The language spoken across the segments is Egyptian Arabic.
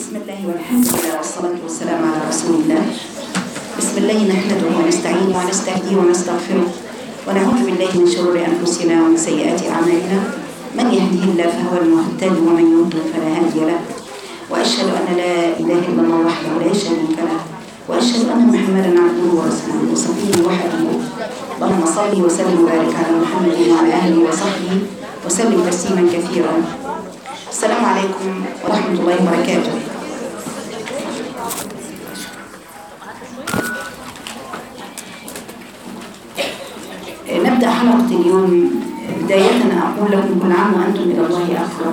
بسم الله والحمد لله والصلاة والسلام على رسول الله بسم الله نحمده ونستعينه ونستهديه ونستغفره ونعوذ بالله من شرور أنفسنا ومن سيئات أعمالنا من يهده الله فهو المهتد ومن يضلل فلا هادي له وأشهد أن لا إله إلا الله وحده لا شريك له وأشهد أن محمدا عبده ورسوله وصفيه وحبيبه اللهم صل وسلم وبارك على محمد وعلى آله وصحبه وسلم تسليما كثيرا السلام عليكم ورحمة الله وبركاته نبدأ حلقة اليوم بداية أقول لكم كل عام وأنتم إلى الله أكبر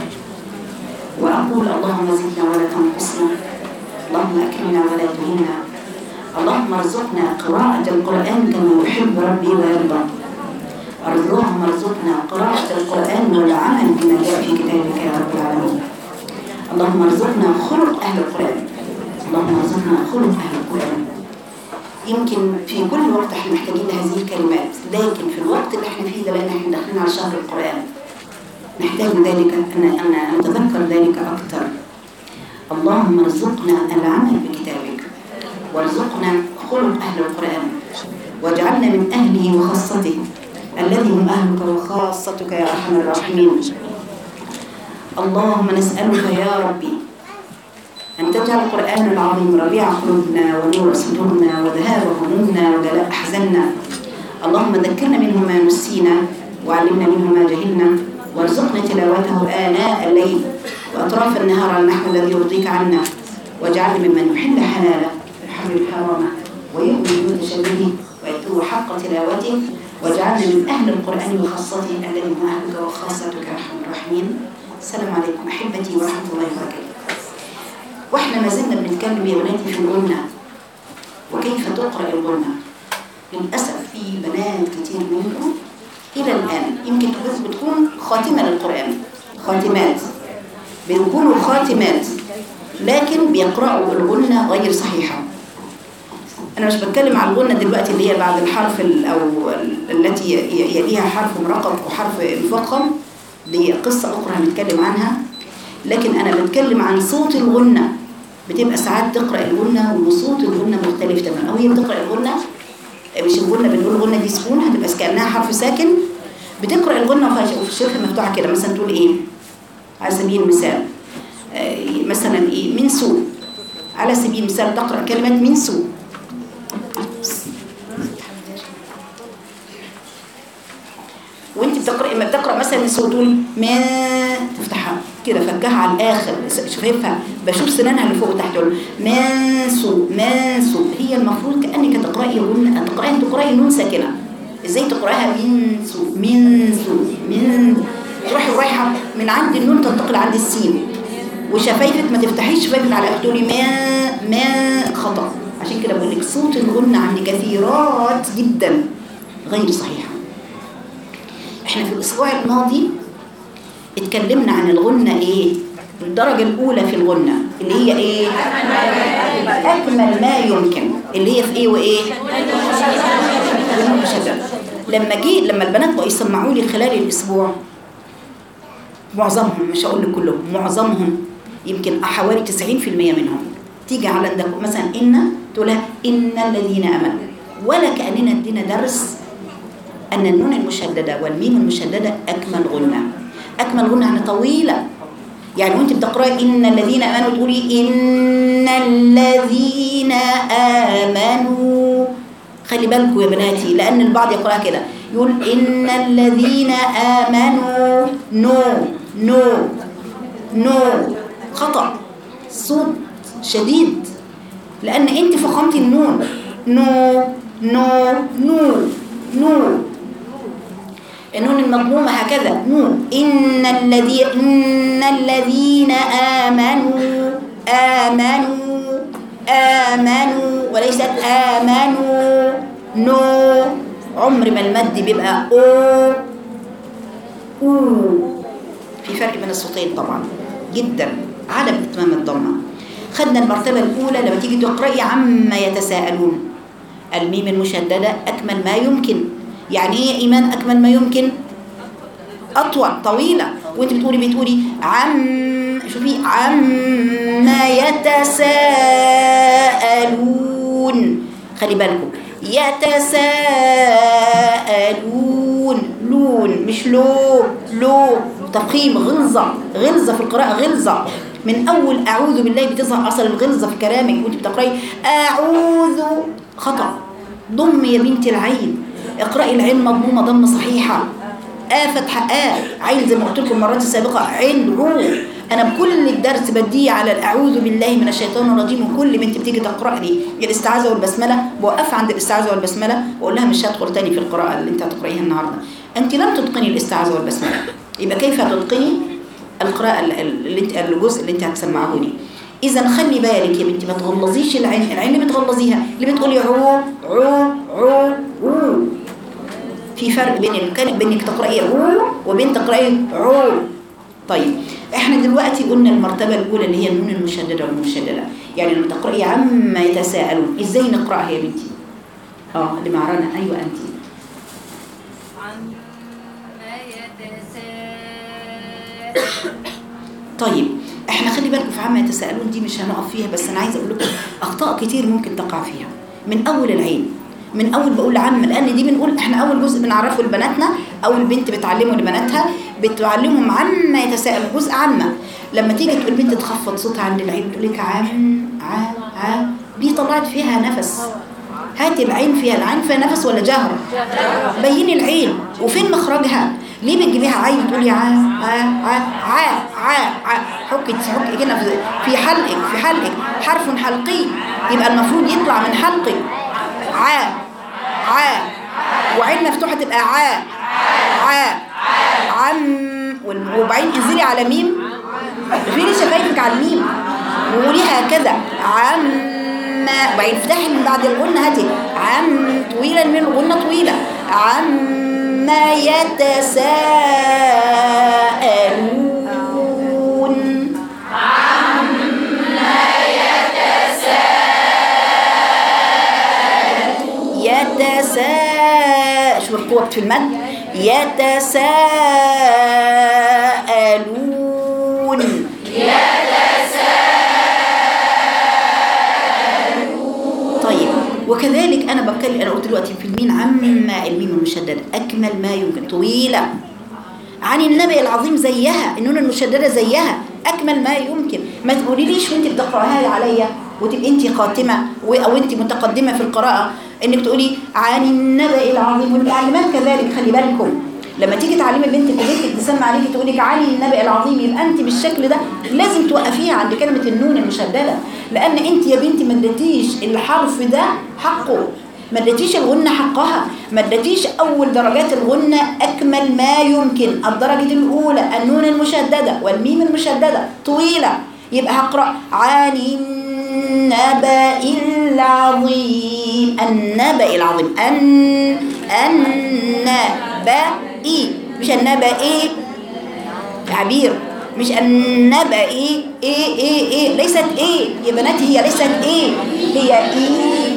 وأقول اللهم زدنا ولا تنقصنا اللهم أكرمنا ولا تهنا اللهم ارزقنا قراءة القرآن كما يحب ربي ويرضى اللهم ارزقنا قراءة القرآن والعمل بما جاء في كتابك يا رب العالمين اللهم ارزقنا خلق أهل القرآن اللهم ارزقنا خلق أهل القرآن يمكن في كل وقت احنا محتاجين هذه الكلمات لكن في الوقت اللي احنا فيه ده لان احنا داخلين على شهر القرآن نحتاج ذلك أن أن نتذكر ذلك أكثر اللهم ارزقنا العمل بكتابك وارزقنا خلق أهل القرآن واجعلنا من أهله وخاصته الذي هم أهلك وخاصتك يا أرحم الراحمين اللهم نسألك يا ربي أن تجعل القرآن العظيم ربيع قلوبنا ونور صدورنا وذهاب همومنا وجلاء أحزاننا اللهم ذكرنا منه ما نسينا وعلمنا منه ما جهلنا وارزقنا تلاوته آناء الليل وأطراف النهار على النحو الذي يرضيك عنا واجعلنا ممن يحل حلاله ويحرم حرامه ويؤمن بمتشابهه ويتلو حق تلاوته واجعلنا من أهل القرآن وخاصته الذي هم أهلك وخاصتك يا أرحم الراحمين السلام عليكم أحبتي ورحمة الله وبركاته واحنا ما زلنا بنتكلم يا بناتي في الغنى وكيف تقرأ الغنى للأسف في بنات كتير منكم إلى الآن يمكن بتكون خاتمة للقرآن خاتمات بيكونوا خاتمات لكن بيقرأوا الغنى غير صحيحة أنا مش بتكلم على الغنى دلوقتي اللي هي بعد الحرف أو التي يليها حرف مرقق وحرف مفخم دي قصة أخرى هنتكلم عنها لكن أنا بتكلم عن صوت الغنى بتبقى ساعات تقرأ الغنى وصوت الغنى مختلف تماما أو هي بتقرأ الغنى مش الغنى بنقول الغنى دي سكون هتبقى كأنها حرف ساكن بتقرأ الغنى وفي الشرح مفتوحة كده مثلا تقول إيه على سبيل المثال آه مثلا إيه من سوء على سبيل المثال تقرأ كلمة من سوء وانت بتقرأ اما بتقرأ مثلا من سوء تقول ما تفتحها كده فكها على الآخر شايفها بشوف سنانها اللي فوق وتحت تقول منسو منسو هي المفروض كأنك تقرأي غنى تقرأي تقرأي نون ساكنة ازاي تقرأها منسو منسو من تروحي رايحة من عند النون تنتقل عند السين وشفايفك ما تفتحيش شفايفك على تقولي ما ما خطأ عشان كده بقول لك صوت الغنى عند كثيرات جدا غير صحيحة احنا في الاسبوع الماضي اتكلمنا عن الغنى ايه الدرجة الأولى في الغنى اللي هي ايه أكمل ما يمكن اللي هي في ايه وايه لما جي لما البنات بقوا يسمعوا لي خلال الأسبوع معظمهم مش هقول لك كلهم معظمهم يمكن حوالي 90% منهم تيجي على عندك مثلا إن تقولها إن الذين آمنوا ولا كأننا ادينا درس أن النون المشددة والميم المشددة أكمل غنى أكمل غنى يعني طويلة يعني وانت بتقرأي إن الذين آمنوا تقولي إن الذين آمنوا خلي بالكم يا بناتي لأن البعض يقرأها كده يقول إن الذين آمنوا نو نو نو خطأ صوت شديد لأن أنت فخمتي النون نو نو نو نو النون المضمومة هكذا نون إن الذي إن الذين آمنوا آمنوا آمنوا وليست آمنوا نو عمر ما المد بيبقى أو أو في فرق بين الصوتين طبعا جدا عدم إتمام الضمة خدنا المرتبة الأولى لما تيجي تقرأي عما يتساءلون الميم المشددة أكمل ما يمكن يعني ايه ايمان اكمل ما يمكن اطول طويله وانت بتقولي بتقولي عم شوفي عما يتساءلون خلي بالكم يتساءلون لون مش لو لو تقييم غلظة غلظة في القراءة غلظة من أول أعوذ بالله بتظهر أصل الغلظة في كلامك وأنت بتقرأي أعوذ خطأ ضم يا بنت العين اقرأي العين مضمومة ضم صحيحة آ فتحة آ عين زي ما قلت لكم المرات السابقة عين عو أنا بكل الدرس بديه على الأعوذ بالله من الشيطان الرجيم وكل بنت بتيجي تقرأ لي الاستعاذة والبسملة بوقف عند الاستعاذة والبسملة وأقول لها مش هدخل تاني في القراءة اللي أنت هتقرأيها النهاردة أنت لم تتقني الاستعاذة والبسملة يبقى كيف تتقني القراءة ال- ال- اللي انت الجزء اللي انت هتسمعهوني اذا خلي بالك يا بنتي ما تغلظيش العين العين اللي بتغلظيها اللي بتقولي عو عو عو عو في فرق بين الكلمة بين انك تقراي عو وبين تقراي عو طيب احنا دلوقتي قلنا المرتبة الأولى اللي هي النون المشددة والمشددة يعني لما تقرأي عما يتساءلون ازاي نقرأها يا بنتي اه اللي معانا ايوه انت عما يتساءلون طيب احنا خلي بالكم في عما يتساءلون دي مش هنقف فيها بس انا عايزه اقول لكم اخطاء كتير ممكن تقع فيها من اول العين من اول بقول عم لان دي بنقول احنا اول جزء بنعرفه لبناتنا اول بنت بتعلمه لبناتها بتعلمهم عما يتساءل جزء عامه لما تيجي تقول بنت تخفض صوتها عند العين تقول لك عم ع ع دي طلعت فيها نفس هاتي العين فيها العين فيها نفس ولا جهر بيني العين وفين مخرجها ليه بتجيبيها عين تقولي ع ع ع ع ع ع حكي حكي هنا في- في حلقك في حلقك حرف حلقي يبقى المفروض يطلع من حلقك ع ع وعين مفتوحه تبقى ع ع عم وال- وبعدين انزلي على ميم فين شفايفك على الميم وقولي هكذا عم وبعدين افتحي من بعد الغنة هاتي عم طويلة من الغنة طويلة عما يتساءلون يتساءل شوف القوة في المد يتساءلون طيب وكذلك انا بتكلم انا قلت دلوقتي في الميم عما الميم المشدده اكمل ما يمكن طويله عن النبي العظيم زيها النون المشدده زيها اكمل ما يمكن ما تقوليليش وانت بتقراها عليا وتبقي انت خاتمه و- او انت متقدمه في القراءه انك تقولي عن النبأ العظيم والمعلمات كذلك خلي بالكم لما تيجي تعلمي بنتك وبنتك تسمع عليكي تقول لك عن النبأ العظيم يبقى انت بالشكل ده لازم توقفيها عند كلمه النون المشدده لان انت يا بنتي ما اديتيش الحرف ده حقه ما اديتيش الغنة حقها ما اديتيش أول درجات الغنة أكمل ما يمكن الدرجة الأولى النون المشددة والميم المشددة طويلة يبقى هقرأ عن النبأ العظيم النبأ العظيم أن النبأ مش النبأ تعبير مش النبأ ايه ايه ايه ايه ليست ايه يا بناتي هي ليست ايه هي ايه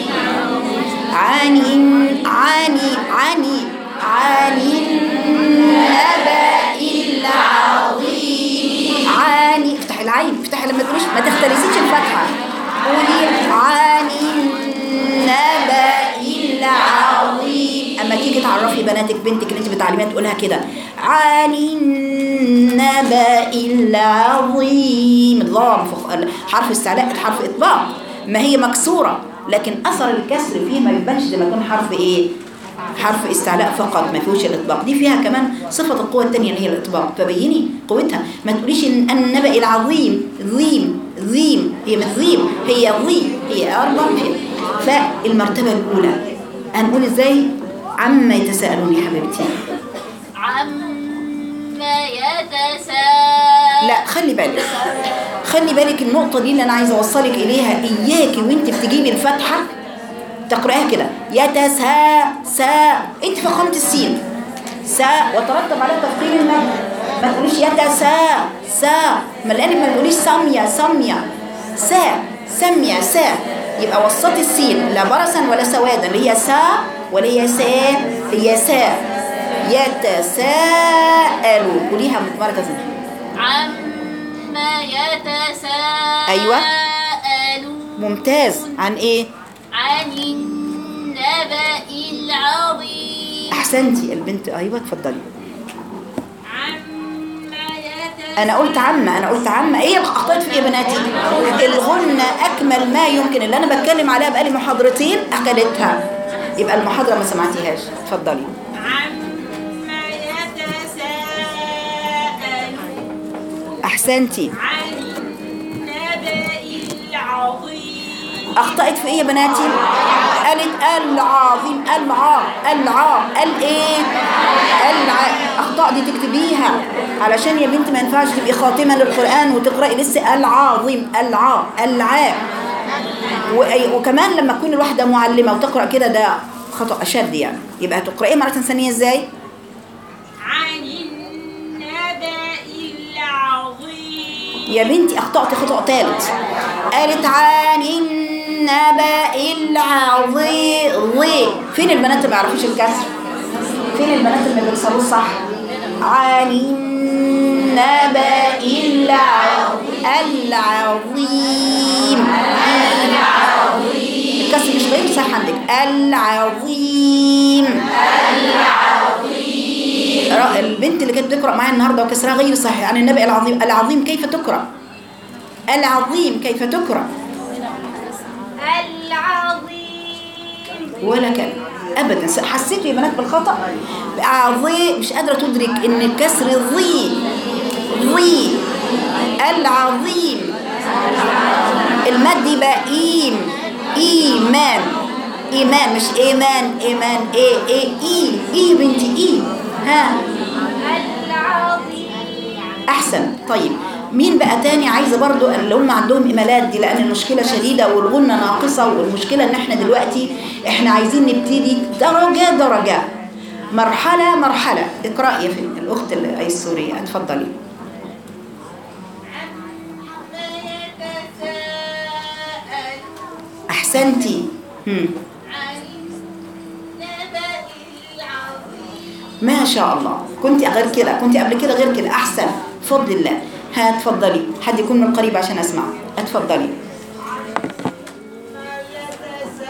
عن عني عني عن النبأ العظيم عاني افتح العين افتح لما تقوليش ما تختلسيش الفتحة قولي عن النبأ العظيم اما تيجي تعرفي بناتك بنتك اللي انت بتعلميها تقولها كده عن النبأ العظيم ضام فوق- حرف استعلاء حرف اطباق ما هي مكسوره لكن اثر الكسر فيه ما يبانش زي ما يكون حرف ايه حرف استعلاء فقط ما فيهوش الاطباق دي فيها كمان صفه القوه الثانيه اللي هي الاطباق فبيني قوتها ما تقوليش ان النبأ العظيم ذيم ذيم هي مش ذيم هي ضي هي اربع فالمرتبه الاولى هنقول ازاي عما يتساءلون يا حبيبتي عما يتساءلون لا خلي بالك خلي بالك النقطة دي اللي أنا عايزة أوصلك إليها إياكي وأنت بتجيبي الفتحة تقرأيها كده يتسا سا أنت فخمت السين سا وترتب على تفخيم المد ما تقوليش يتسا سا ما لأنك ما تقوليش سامية سامية سا سمية سا يبقى وسطي السين لا برصا ولا سوادا اللي هي سا ولا هي سا هي سا يتساءلون قوليها مرة كذا عما يتساءلون أيوة. ممتاز عن ايه عن النبأ العظيم احسنتي البنت ايوه اتفضلي عما يتساءلون انا قلت عمه انا قلت عمه ايه اللي اخطات في ايه يا بناتي الغنى اكمل ما يمكن اللي انا بتكلم عليها بقالي محاضرتين اكلتها يبقى المحاضره ما سمعتيهاش اتفضلي عما يتساءلون احسنتي عن النبأ العظيم اخطات في ايه يا بناتي قالت العظيم الع الع ال ايه الع اخطاء دي تكتبيها علشان يا بنت ما ينفعش تبقي خاتمه للقران وتقراي لسه العظيم الع الع وأي- وكمان لما تكون الواحده معلمه وتقرا كده ده خطا اشد يعني يبقى تقرايه مره ثانيه ازاي عن النبأ العظيم يا بنتي اخطأت خطأ ثالث قالت عن النبأ العظيم فين البنات اللي ما يعرفوش الكسر فين البنات اللي بيكسروه صح عن النبأ الع- العظيم الكسر مش غير صح عندك العظيم را- البنت اللي كانت بتقرا معايا النهارده وكسرها غير صحيح عن النبي العظيم العظيم كيف تقرا العظيم كيف تقرا العظيم ولا كان ابدا س- حسيت يا بنات بالخطا عظيم مش قادره تدرك ان الكسر ضي ضي العظيم المد يبقى ايم ايمان ايمان مش ايمان ايمان ايه ايه اي اي بنتي اي ها العظيم احسن طيب مين بقى تاني عايزه برضو اللي هم عندهم امالات دي لان المشكله شديده والغنه ناقصه والمشكله ان احنا دلوقتي احنا عايزين نبتدي درجه درجه مرحله مرحله اقراي يا فندم الاخت ال- أي السوريه اتفضلي عما يتساءلون احسنتي هم. عن النبأ العظيم ما شاء الله كنت غير كده كنت قبل كده غير كده احسن بفضل الله ها اتفضلي حد يكون من قريب عشان اسمع اتفضلي ما يتساءلون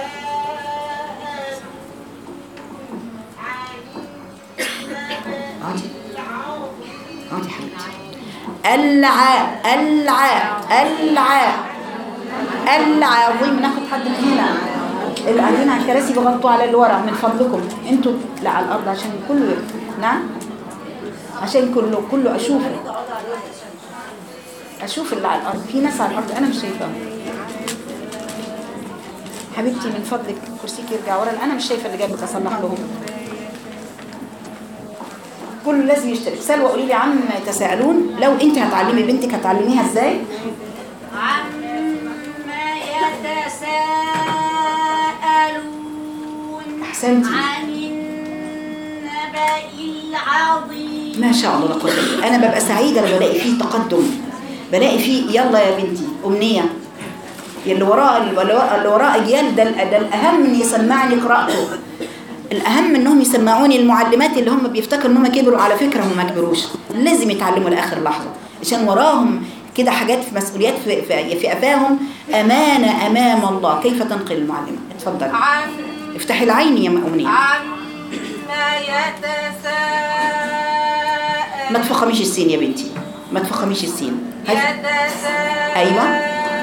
عن النبأ اقعدي العظيم اقعدي يا حبيبتي الع الع الع العظيم ناخد حد من هنا اللي قاعدين على الكراسي بغطوا على اللي ورا من فضلكم انتوا لا على الارض عشان كله يرفع. نعم عشان كله كله اشوفه اشوف اللي على الارض في ناس على الارض انا مش شايفاهم حبيبتي من فضلك كرسيك يرجع ورا انا مش شايفه اللي جنبك اصلح لهم كله لازم يشترك سلوى قولي لي عما يتساءلون لو انت هتعلمي بنتك هتعلميها ازاي عما يتساءلون احسنتي عن النبأ العظيم ما شاء الله لا قوه الا بالله. انا ببقى سعيده لما بلاقي فيه تقدم بلاقي فيه يلا يا بنتي امنيه اللي وراء اللي وراء- اللي وراء اجيال ده ال- ده الاهم ان يسمعني قراءته الاهم انهم يسمعوني المعلمات اللي هم بيفتكروا ان هم كبروا على فكره هم ما كبروش لازم يتعلموا لاخر لحظه عشان وراهم كده حاجات في مسؤوليات في في, في قفاهم امانه امام الله كيف تنقل المعلمه اتفضلي عن افتحي العين يا امنيه عما يتساءلون ما تفخميش السين يا بنتي ما تفخميش السين هاي- يتساءلون أيوة.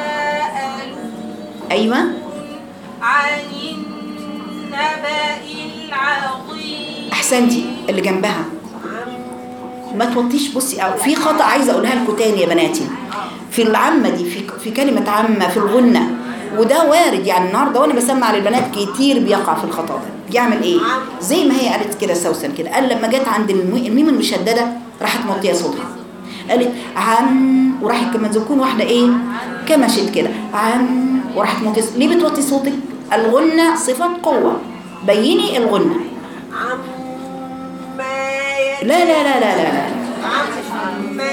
ايوه عن النبأ العظيم احسنتي اللي جنبها ما توطيش بصي او في خطا عايزه اقولها لكم تاني يا بناتي في العامه دي في في كلمه عامه في الغنه وده وارد يعني النهارده وانا بسمع للبنات كتير بيقع في الخطا ده بيعمل ايه زي ما هي قالت كده سوسن كده قال لما جت عند الم- الميم المشدده راحت موطيه صوتها قالت عن وراحت كمان تكون واحده ايه كمشت كده عن وراحت موطيه صوت- ليه بتوطي صوتك الغنه صفه قوه بيني الغنه عما لا لا لا لا لا, لا. عما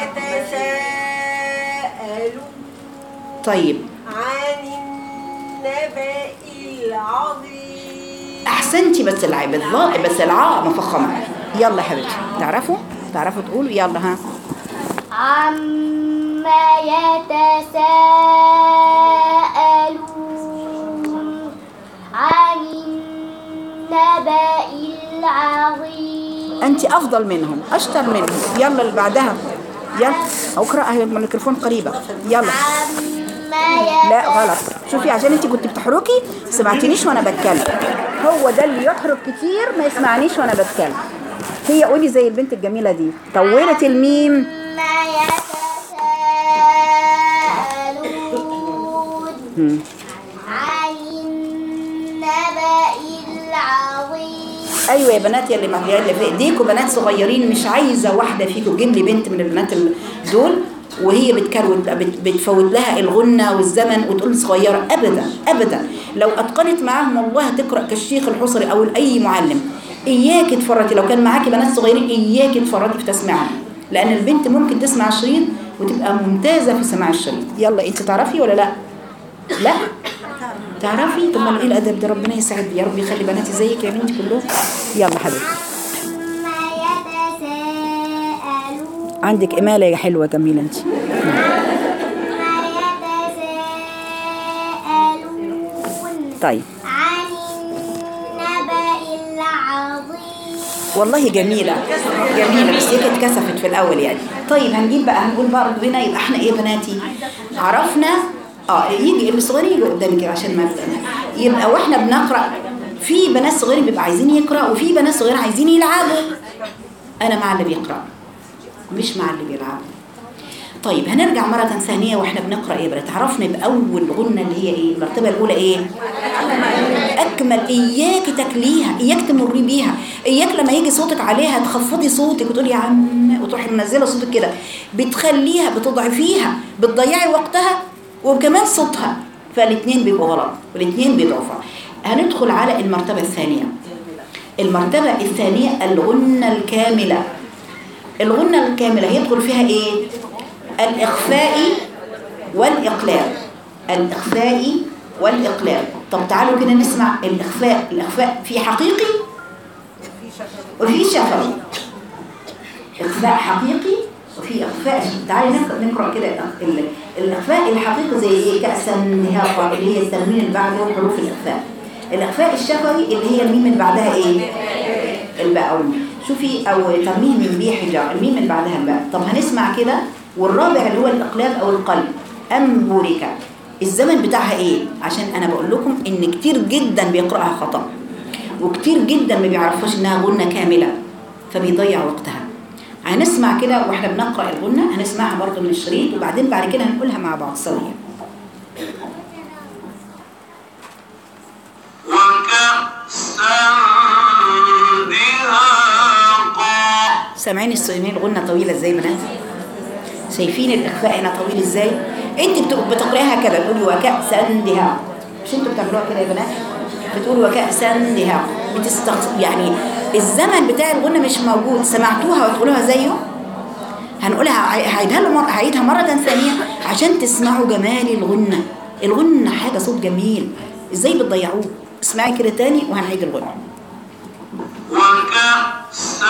يتساءلون طيب عن النبأ العظيم احسنتي بس العيب الظاء بس العاء مفخمه يلا يا حبيبتي تعرفوا تعرفوا تقولوا يلا ها عما يتساءلون عن النبأ العظيم انت افضل منهم اشطر منهم يلا اللي بعدها يلا اقراها هي الميكروفون قريبه يلا عما لا غلط شوفي عشان انت كنت بتحركي سمعتنيش وانا بتكلم هو ده اللي يحرك كتير ما يسمعنيش وانا بتكلم هي قولي زي البنت الجميله دي طولت الميم ما يتساءلون مم. عن النبأ العظيم ايوه يا بنات يا اللي مع- يا اللي في ايديكوا بنات صغيرين مش عايزه واحده فيكم تجيب لي بنت من البنات ال- دول وهي بتكروت بت- بتفوت لها الغنه والزمن وتقول صغيره ابدا ابدا لو اتقنت معاهم والله هتقرا كالشيخ الحصري او اي معلم اياك تفرطي لو كان معاكي بنات صغيرين اياك تفرطي في تسميعها لان البنت ممكن تسمع الشريط وتبقى ممتازه في سماع الشريط يلا انت تعرفي ولا لا لا تعرفي طب ما ايه الادب ده ربنا يسعد يا رب يخلي بناتي زيك يا بنتي كلهم يلا حبيبتي عما يتساءلون عندك إمالة يا حلوة جميلة أنت عما يتساءلون طيب عن النبأ العظيم والله جميلة جميلة بس هي كانت اتكسفت في الأول يعني طيب هنجيب بقى هنقول برضه هنا يبقى احنا إيه يا بناتي عرفنا اه يجي الصغيرين يجوا قدامي كده عشان ما يبقى واحنا بنقرأ في بنات صغيرين بيبقى عايزين يقرأ وفي بنات صغيرين عايزين يلعبوا أنا مع اللي بيقرأ مش مع اللي بيلعب طيب هنرجع مرة ثانية واحنا بنقرأ ايه بقى تعرفنا بأول غنة اللي هي ايه المرتبة الأولى ايه أكمل إياك تكليها إياك تمري بيها إياك لما يجي صوتك عليها تخفضي صوتك وتقولي يا عم وتروحي منزلة صوتك كده بتخليها بتضعفيها بتضيعي وقتها وكمان صوتها فالاثنين بيبقوا غلط والاثنين بيضعفوا هندخل على المرتبة الثانية المرتبة الثانية الغنة الكاملة الغنة الكاملة يدخل فيها ايه الإخفاء والإقلال الإخفاء والإقلال طب تعالوا كده نسمع الإخفاء الإخفاء في حقيقي وفي شفوي إخفاء حقيقي وفي إخفاء شفوي. تعالي نقرأ, نقرأ كده ال- الإخفاء الحقيقي زي إيه كأسا نهاقة اللي هي التنوين اللي بعده حروف الإخفاء الإخفاء الشفوي اللي هي الميم اللي بعدها إيه الباء أو الميم شوفي أو ترميم من بيه حجار الميم اللي بعدها الباء طب هنسمع كده والرابع اللي هو الإقلاب أو القلب أمبوريكا الزمن بتاعها إيه عشان أنا بقول لكم إن كتير جدا بيقرأها خطأ وكتير جدا ما بيعرفوش إنها غنة كاملة فبيضيع وقتها هنسمع كده واحنا بنقرأ الغنة هنسمعها برضه من الشريط وبعدين بعد كده هنقولها مع بعض سويا وكأسا دهاقا سامعين السؤالين الغنة طويلة ازاي بنات شايفين الإخفاء هنا طويل ازاي انت بت- بتقرأها كده بتقولي وكأسا دهاق مش انتوا بتعملوها كده يا بنات بتقولوا وكأسا دهاق بتستخ... يعني الزمن بتاع الغنة مش موجود سمعتوها وتقولوها زيه هنقولها هع- هعيدها له مرة هعيدها مرة ثانية عشان تسمعوا جمال الغنة الغنة حاجة صوت جميل ازاي بتضيعوه اسمعي كده تاني وهنعيد الغنة وكأسا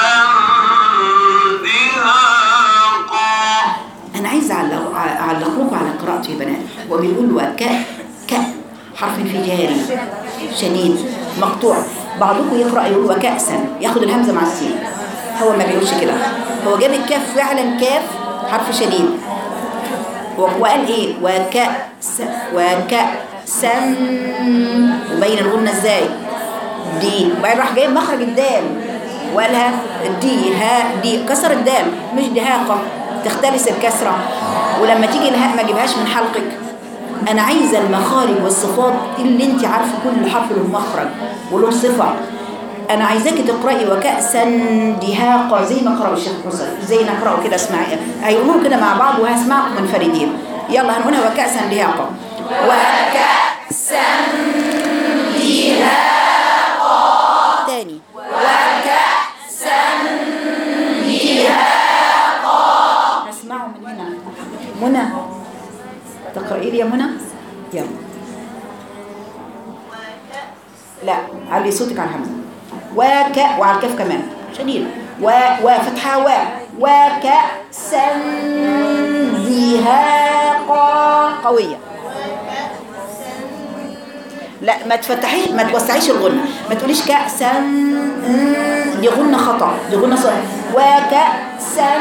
دهاقا انا عايزه اعلق اعلق لكم على قراءته يا بنات وبيقول وك ك حرف انفجاري شديد مقطوع بعضكم يقرا يقول وكأسا ياخد الهمزه مع السين هو ما بيقولش كده هو جاب الكاف فعلا كاف حرف شديد و- وقال ايه وكأس وكأسا وبين الغنة ازاي دي وبعدين راح جايب مخرج الدال وقالها دي ها دي كسر الدال مش دهاقة تختلس الكسرة ولما تيجي الهاء ما جيبهاش من حلقك انا عايزه المخارج والصفات اللي انت عارفه كل حرف له مخرج وله صفه انا عايزاكي تقراي وكأسا دهاقا زي ما قرأوا الشيخ حسين زي ما قرأوا كده اسمعي هيقولوا كده مع بعض وهسمعكم منفردين يلا هنقولها وكأسا دهاقا وكأسا دهاقا تاني هسمعه من هنا منى تقرأي لي يا منى يلا لا علي صوتك على الهمزة وك وعلى الكاف كمان شديد و وفتحة و وكأسا ذي دهاقا قوية لا ما تفتحيش ما توسعيش الغنة ما تقوليش كأسا م، دي غنة خطأ دي غنة صح وكأسا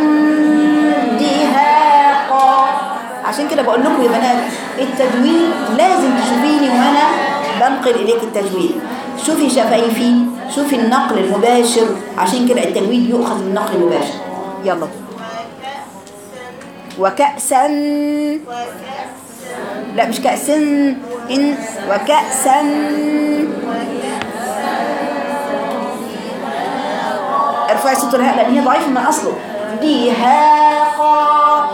دهاقا عشان كده بقول لكم يا بنات التجويد لازم تشوفيني وانا بنقل اليك التجويد شوفي شفايفي شوفي النقل المباشر عشان كده التجويد يؤخذ من النقل المباشر يلا وكأسا لا مش كأس إن وكأسا ارفعي صوت الهاء لأن هي ضعيفة من أصله دهاقا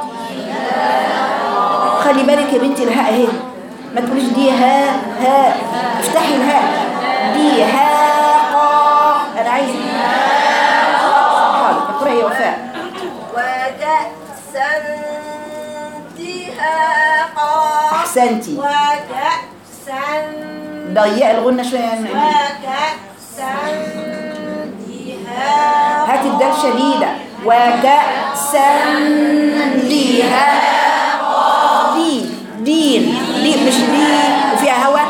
خلي بالك يا بنتي الهاء اهي ما تقوليش دي ها ها افتحي الهاء دي هاقا أنا عايز حاضر اقرأي يا وفاء وكأسا دهاقا أحسنتي وكأسا ضيقي الغنة شوية يعني وكأسا دهاقا هات الدال شديدة وكأسا ليها دي دين دي مش دي وفيها هوا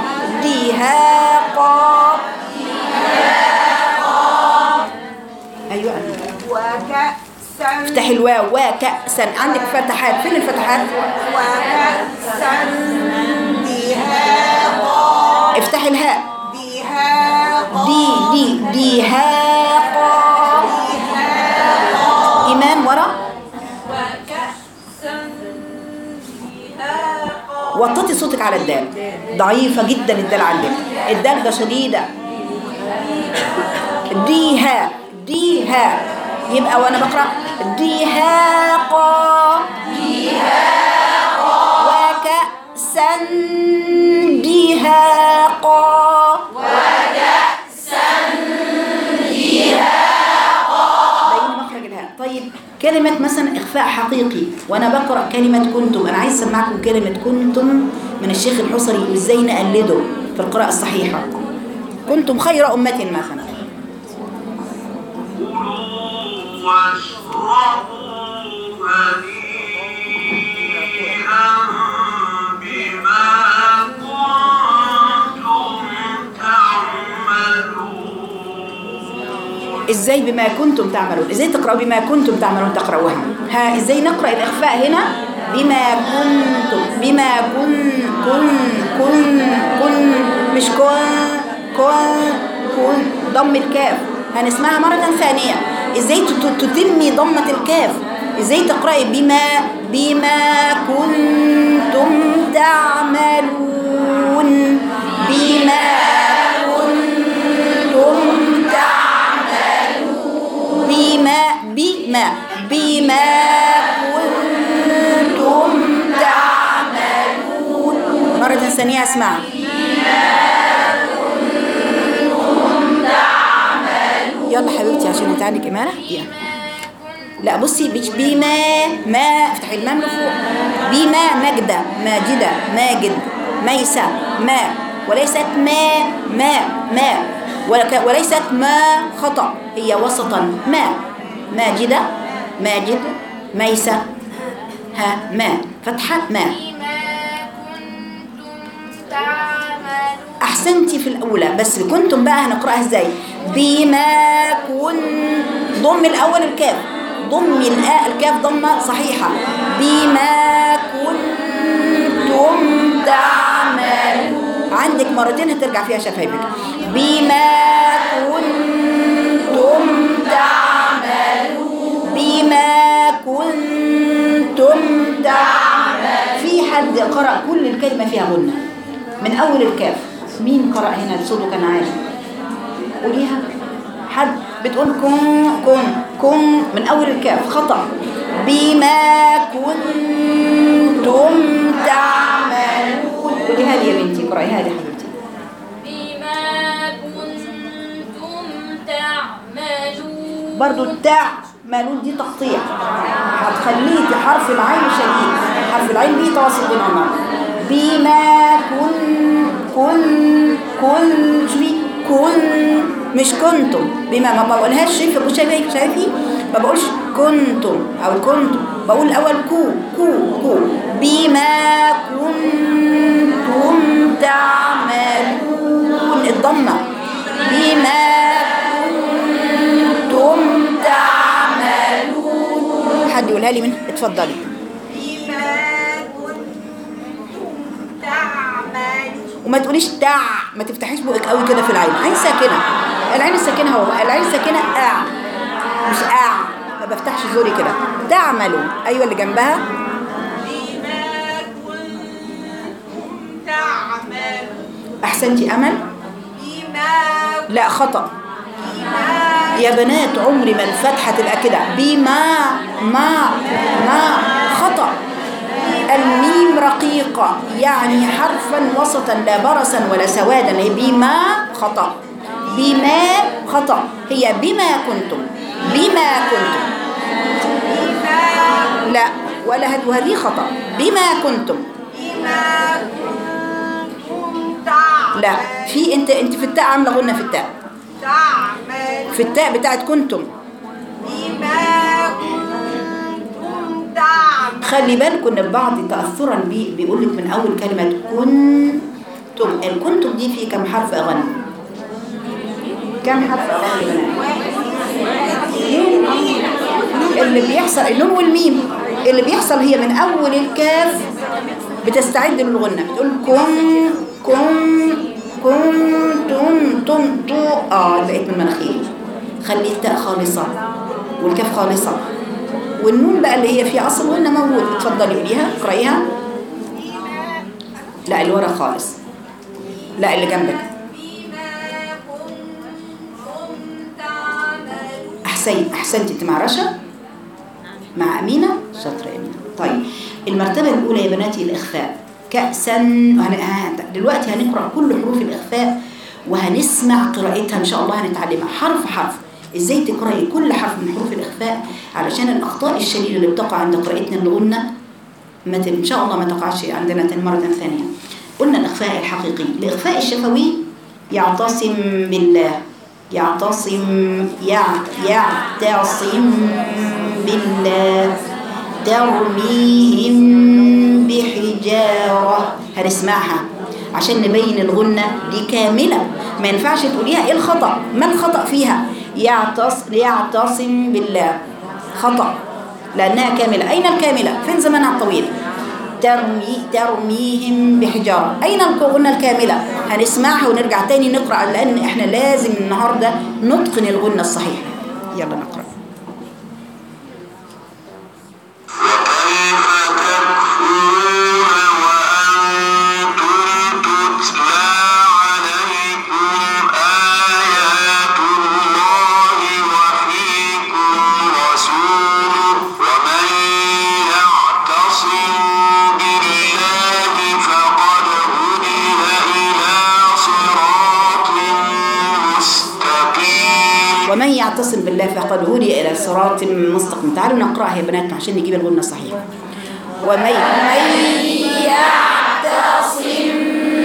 دهاقا أيوة وكأسا افتحي الواو وكأسا عندك فتحات فين الفتحات وكأسا دهاقا افتحي الهاء دهاقا دي دي دهاقا إيمان ورا وكأسا دهاقا وططي صوتك على الدال ضعيفة جدا الدال عندك الدال ده شديدة ديها ديها يبقى وانا بقرا ديهاقا وكأسا ديهاقا بين مخرج الهاء طيب كلمة مثلا إخفاء حقيقي وأنا بقرأ كلمة كنتم أنا عايز أسمعكم كلمة كنتم من الشيخ الحصري وإزاي نقلده في القراءة الصحيحة كنتم خير أمة مثلا كلوا واشربوا هنيئا بما كنتم تعملون إزاي بما كنتم تعملون إزاي تقرأوا بما كنتم تعملون تقرأوها ها إزاي نقرأ الإخفاء هنا بما كنتم بما كن كن كن كن مش كن كن كن ضم الكاف هنسمعها مرة ثانية إزاي تت- تتمي ضمة الكاف إزاي تقرأي بما بما كنتم تعملون بما كنتم تعملون بما بما بما كنتم تعملون مرة ثانية اسمع يلا حبيبتي عشان انت عندك امانه يلا لا بصي بيش بما ما افتحي المام لفوق بما مجدة ماجدة ماجد ميسة ما وليست ما ما ما ولك- وليست ما خطأ هي وسطا ما ماجدة ماجد ميسة ها ما فتحة ما بما كنتم تعملون احسنتي في الاولى بس كنتم بقى هنقراها ازاي بما كن ضم الاول الكاف ضم الآ الكاف ضمه صحيحه بما كنتم تعملون عندك مرتين هترجع فيها شفايفك بما كنتم تعملون بما كنتم تعملون في حد قرأ كل الكلمة فيها غنة من أول الكاف مين قرأ هنا صوته كان عالي قوليها حد بتقول كن كن كن من أول الكاف خطأ بما كنتم تعملون قوليها لي يا بنتي قرأيها لي يا حبيبتي بما كنتم تعملون برضو التاء مالون دي تقطيع هتخليه حرف العين شديد حرف العين بيه تواصل بينهما بما كن كن كن شوفي كن مش كنتم بما ما ما بقولهاش شايفه شايفه شايفي ما بقولش كنتم او كنتم بقول الاول كو كو كو بما كنتم تعملون الضمه بما كنتم تعملون حد يقولها لي من اتفضلي بما كنتم تعملون وما تقوليش تع ما تفتحيش بقك قوي كده في العين عين ساكنه العين الساكنه هو العين الساكنه ا مش ا ما بفتحش زوري كده تعملوا ايوه اللي جنبها بما كنتم تعملون احسنتي امل بما لا خطا بما يا بنات عمري ما الفتحه تبقى كده بما ما ما خطا الميم رقيقة يعني حرفا وسطا لا برصا ولا سوادا هي بما خطأ بما خطأ هي بما كنتم بما كنتم لا ولا هد وهذه خطأ بما كنتم بما كنتم تعملون لا في انت انت في التاء عامله غنه في التاء تعملون في التاء بتاعت كنتم بما كنتم تعملون خلي بالكم ان البعض تاثرا بيه بيقول لك من اول كلمه كنتم الكنتم دي في كم حرف اغنى كم حرف اغنى يا بنات اللي بيحصل النون والميم اللي بيحصل هي من اول الكاف بتستعد للغنه بتقول كن كن كنتم تم تو اه بقيت من مناخيري خلي التاء خالصه والكاف خالصه والنون بقى اللي هي في اصل غنه موجود اتفضلي قوليها اقرايها لا اللي ورا خالص لا اللي جنبك بما كنتم تعملون احسنت احسنتي انت مع رشا مع امينه شاطره يا امينه طيب المرتبه الاولى يا بناتي الاخفاء كاسا هن- ها- دلوقتي هنقرا كل حروف الاخفاء وهنسمع قراءتها ان شاء الله هنتعلمها حرف حرف ازاي تقراي كل حرف من حروف الاخفاء علشان الاخطاء الشديده اللي بتقع عند قراءتنا الغنه ما ت- ان شاء الله ما تقعش عندنا تاني مره ثانيه قلنا الاخفاء الحقيقي الاخفاء الشفوي يعتصم بالله يعتصم يع يعتصم بالله ترميهم بحجارة هنسمعها عشان نبين الغنة دي كاملة ما ينفعش تقوليها ايه الخطأ ما الخطأ فيها يعتص يعتصم بالله خطأ لأنها كاملة أين الكاملة فين زمانها الطويل ترمي ترميهم بحجارة أين الغنة الكاملة هنسمعها ونرجع تاني نقرأ لأن إحنا لازم النهاردة نتقن الغنة الصحيحة يلا نقرأ وكيف تكفرون وأنتم تتلى عليكم آيات الله وفيكم رسوله ومن يعتصم بالله فقد هدي إلى صراط مستقيم ومن يعتصم بالله فقد هدي إلى صراط مستقيم تعالوا نقرأها يا بنات عشان نجيب الغنة الصحيحة ومن من يعتصم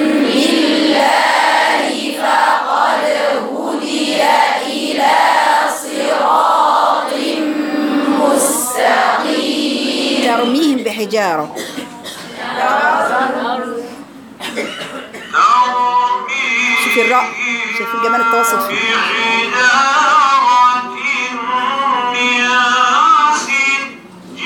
بالله فقد هدي إلى صراط مستقيم ترميهم بحجارة شوفي الراء شوفي الجمال التوسط فيه بحجارة من سجيل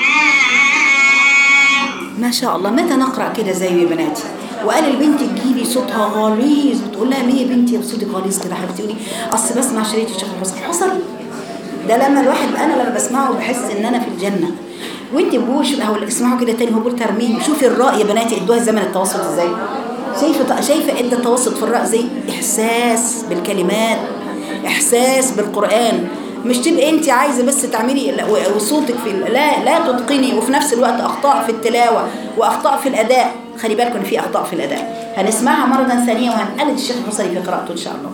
ما شاء الله متى نقرأ كده زي يا بناتي وقال البنت تجيلي صوتها غليظ وتقول لها ليه يا بنتي يا صوتك غليظ كده حبيبتي تقولي اصل بسمع شريط الشيخ الحسن حصل ده لما الواحد انا لما بسمعه بحس ان انا في الجنه وانت بوش هو اللي اسمعوا كده تاني هو بيقول ترميم شوفي الراء يا بناتي ادوها زمن التوسط ازاي شايفه شايفه ادى التوسط في الراء زي احساس بالكلمات احساس بالقران مش تبقي انت عايزه بس تعملي لا، و- وصوتك في ال- لا لا تتقني وفي نفس الوقت اخطاء في التلاوه واخطاء في الاداء خلي بالكم ان في اخطاء في الاداء هنسمعها مره ثانيه وهنقلد الشيخ الحصري في قراءته ان شاء الله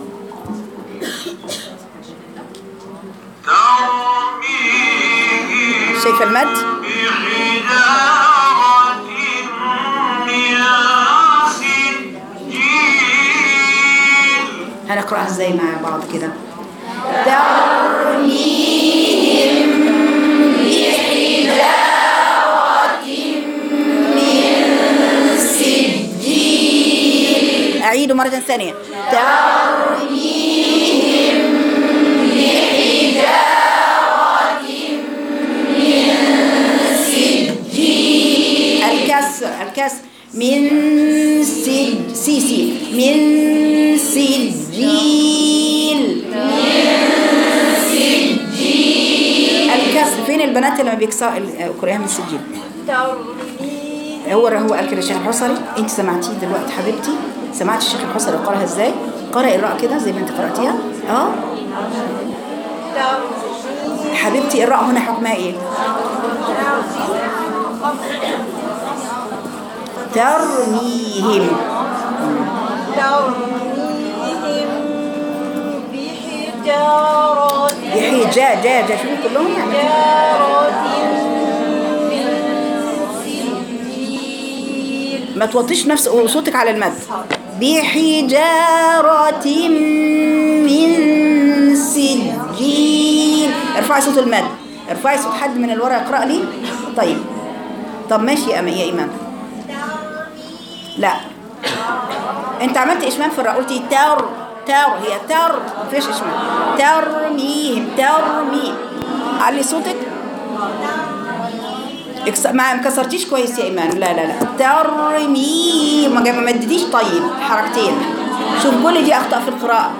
ترميهم شايفه المد بحجارة من سجيل هنقراها ازاي مع بعض كده ترميهم أعيد مرة ثانية ترميهم بحجارة من سجيل الكسر الكسر من سج سي سي من سجيل الكسر فين البنات اللي ما بيكسروا القرآن من السجيل هو هو قال كده الشيخ الحصري انت سمعتيه دلوقتي حبيبتي سمعت الشيخ الحصري قراها ازاي قرأ الراء كده زي ما انت قرأتيها اه حبيبتي الراء هنا حكمها ايه ترميهم ترميهم بحجارة بحجاج جا جا شوفوا كلهم يعني حجارة من سجيل ما توطيش نفس صوتك على المد بحجارة من سجيل ارفعي صوت المد ارفعي صوت حد من الورا يقرأ لي طيب طب ماشي يا أم- يا إيمان لا انت عملت اشمام في الراء قلتي تر تر هي تر مفيش اشمام ترميهم ترمي علي صوتك اكس... ما مكسرتيش كويس يا ايمان لا لا لا ترمي ما جا- ما مدديش طيب حركتين شوف كل دي اخطاء في القراءه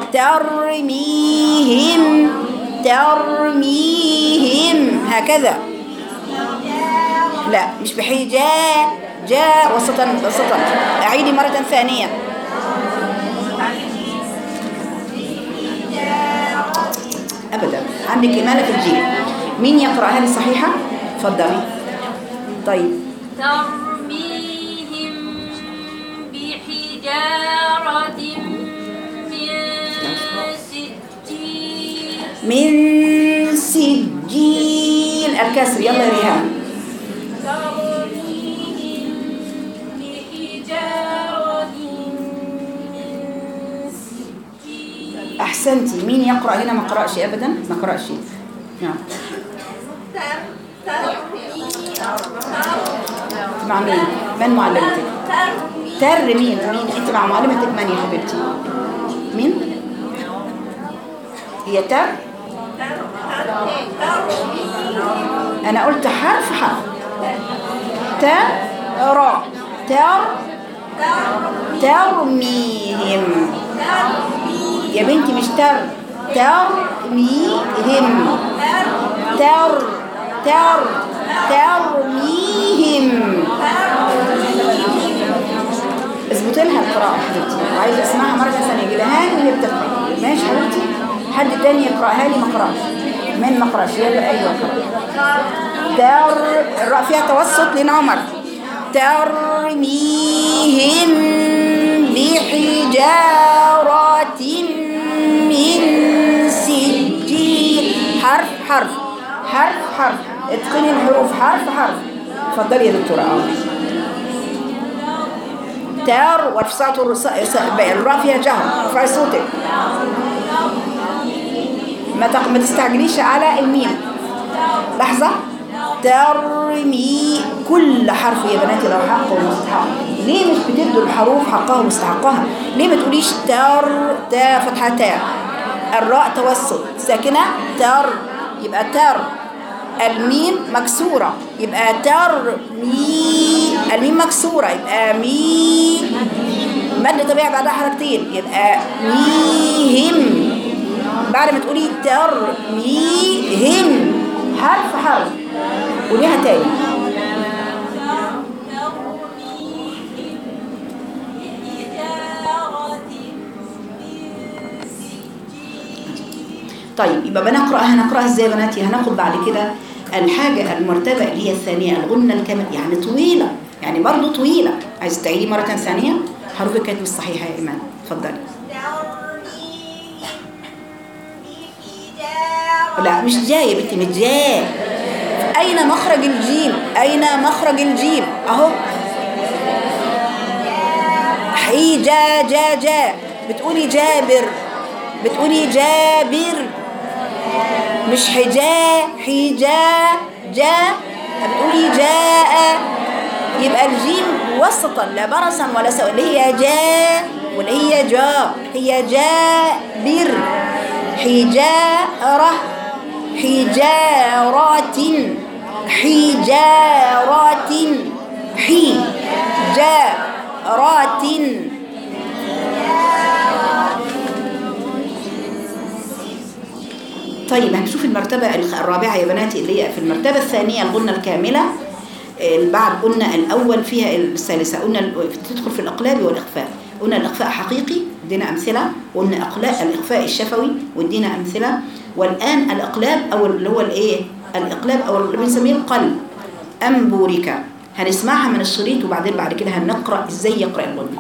ترميهم ترميهم هكذا لا مش بحجاء جاء وسطا وسطا اعيدي مره ثانيه ابدا عندك اماله في الجيم مين يقراها لي صحيحه اتفضلي طيب ترميهم بحجارة من سجيل من سجيل الكسر يلا يا ريهام ترميهم بحجارة من سجيل احسنتي مين يقرا هنا ما قراش ابدا ما قراش نعم انت مع مين من معلمتك تر مين مين انت مع معلمتك من يا حبيبتي مين هي تر انا قلت حرف حرف تر تر ترميهم يا بنتي مش تر ترميهم تر تر ترميهم اظبطي لها القراءة حبيبتي وعايزة اسمعها مرة ثانية جيبها لي وهي بتقرأ ماشي حبيبتي حد تاني يقرأها لي ما قراش من ما قراش يلا ايوه اقرأ تر الراء فيها توسط لين عمر ترميهم بحجارة من سجيل حرف حرف حرف حرف اتقني الحروف حرف حرف اتفضلي يا دكتورة اه تر وارفعت الراء فيها جهر ارفعي صوتك ما تق- ما تستعجليش على الميم لحظة ترمي كل حرف يا بناتي له حق ومستحق ليه مش بتدوا الحروف حقها ومستحقها ليه ما تقوليش تر تا فتحة تاء الراء توسط ساكنة تر يبقى تر الميم مكسورة يبقى تر مي الميم مكسورة يبقى مي مد طبيعي بعدها حركتين يبقى ميهم بعد ما تقولي ترميهم حرف حرف قوليها تاني طيب يبقى بنقرأها هنقرأها ازاي يا بناتي هناخد بعد كده الحاجة المرتبة اللي هي الثانية الغنة الكامل يعني طويلة يعني برضو طويلة عايز تعيدي مرة ثانية حروفك كانت مش صحيحة يا إيمان اتفضلي لا مش جاي يا بنتي مش جاي أين مخرج الجيم أين مخرج الجيم أهو حي جا جا جا بتقولي جابر بتقولي جابر مش حجا حجا جا بتقولي جاء يبقى الجيم وسطا لا برصا ولا سوى اللي هي جا ولا هي جار هي جابر حجارة حجارة حجارة حجارة طيب هنشوف المرتبة الخ- الرابعة يا بناتي اللي هي في المرتبة الثانية الغنة الكاملة آه، بعد قلنا الأول فيها الثالثة قلنا ال- تدخل في الأقلاب والإخفاء قلنا الإخفاء حقيقي ادينا أمثلة قلنا أقلاء الإخفاء الشفوي وادينا أمثلة والآن الأقلاب أو اللي هو الإيه الإقلاب أو اللي بنسميه القلب أنبوريكا هنسمعها من الشريط وبعدين بعد كده هنقرأ إزاي يقرأ الغنة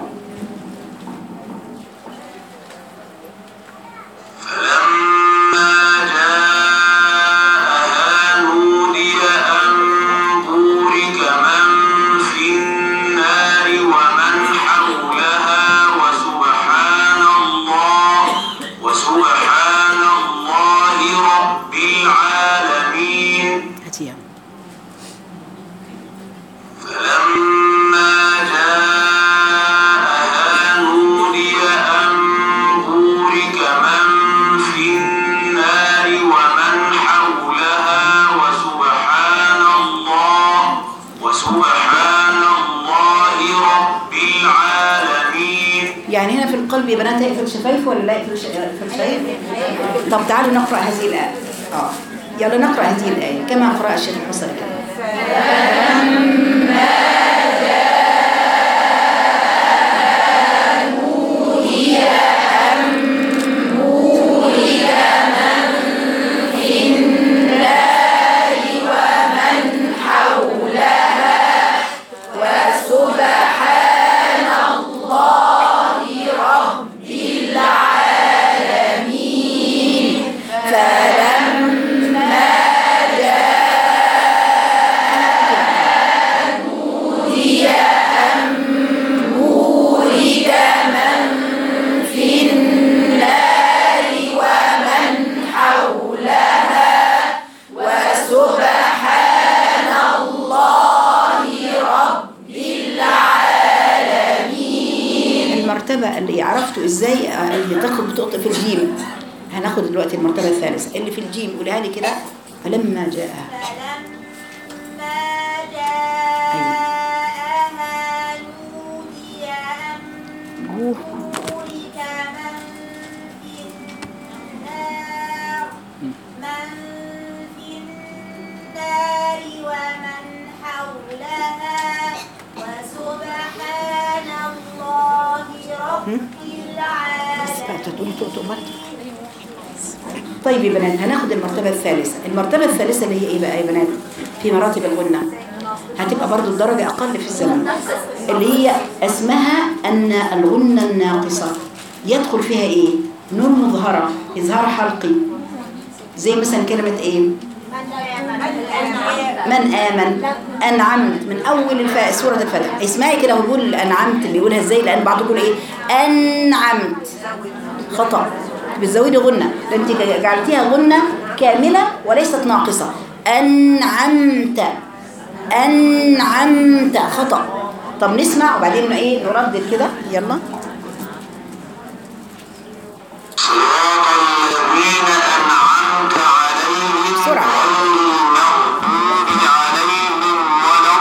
فلما جاءها نودي أن بورك من في النار ومن حولها وسبحان الله وسبحان الله رب العالمين هاتيها فلما جاءها نودي أن بورك من في النار ومن حولها وسبحان الله وسبحان الله رب العالمين يعني هنا في القلب يا بنات يقفل شفايفه ولا لا يقفل ش- يقفل شفايف؟ طب تعالوا نقرأ هذه الآية اه يلا نقرأ هذه الآية كما قرأ الشيخ حسن كده المرتبة اللي عرفتوا ازاي آه، اللي تاخد بتقطع في الجيم هناخد دلوقتي المرتبة الثالثة اللي في الجيم قولها لي كده فلما جاءها فلما جاءها نودي أن أوه. بورك من في النار من في النار ومن حولها وسبحان الله رب بس بقى العالمين تقولي تقطع مرة. طيب يا بنات هناخد المرتبة الثالثة المرتبة الثالثة اللي هي ايه بقى يا بنات في مراتب الغنة هتبقى برضو الدرجة أقل في الزمن اللي هي اسمها أن الغنة الناقصة يدخل فيها ايه نون مظهرة إظهار حلقي زي مثلا كلمة ايه من آمن أنعمت من أول الفاء سورة الفتح اسمعي كده وقول أنعمت اللي يقولها ازاي لأن بعض يقول ايه أنعمت خطأ بتزودي غنة لأن انت جعلتيها غنة كاملة وليست ناقصة أنعمت أنعمت خطأ طب نسمع وبعدين ايه نردد كده يلا صراط الذين أنعمت عليهم بسرعة. غير المغضوب عليهم ولا